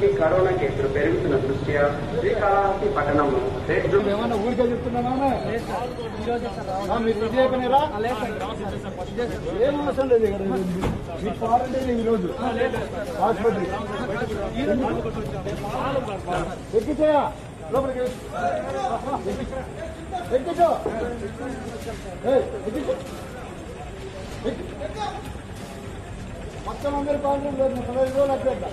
నుంచి కరోనా కేసులు పెరుగుతున్న దృష్ట్యా శ్రీకాళహస్తి పట్టణంలో రెడ్ జోన్ ఏమన్నా ఊరికే చెప్తున్నానా మీరు విజయ పనిరా ఏం అవసరం లేదు ఇక్కడ మీకు క్వారంటైన్ ఈ రోజు హాస్పిటల్ ఎక్కించయా లోపలికి ఎక్కించో ఏయ్, ఎక్కించు ఎక్కి. మొత్తం అందరి క్వారంటైన్ లేదు పదహైదు రోజులు అట్లా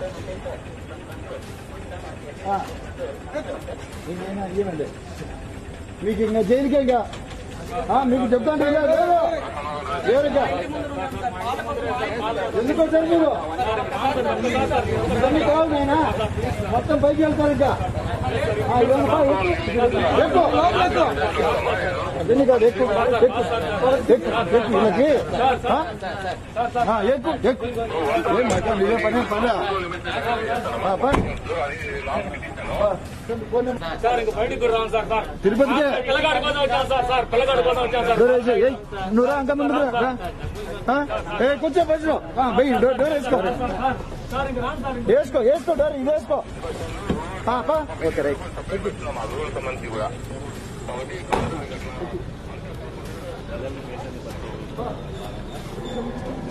ఇంకైనా ఇవ్వండి మీకు ఇంకా జైలుకే ఇంకా ఆ, మీకు చెప్తాను ఇంకా లేదు ఎవరికా ఎందుకు వచ్చారు మీరు ఇవన్నీ కావాలి నాయనా మొత్తం పైకి వెళ్తారు ఇంకా ఆ, ఇవన్నీ పా, ఎక్కు. ఎక్కు. ఇవన్నీ కాదు ఎక్కు ఎక్కు ఎక్కు ఎక్కు వీళ్ళకి ఆ? ఆ, ఎక్కు ఎక్కు ఏం మొత్తం ఇదే పని పని ఆ, పని ఆ, పోనీ. సార్ ఇంక బయటికి కూడా రాను సార్ సార్ తిరుపతికే పిల్లగాడి కోసం వచ్చాను సార్ సార్ పిల్లగాడి కోసం వచ్చాను సార్ డోర్ వేసి ఏయ్, నువ్వు రా అంత ముందు రా, రా. ఆ? ఏ కూర్చో బస్సులో బయ్ డోర్ డోర్ వేసుకో సార్ ఇంక రాను సార్ వేసుకో వేసుకో డోర్ ఇది వేసుకో ఆ, పా. ఓకే రైట్ మా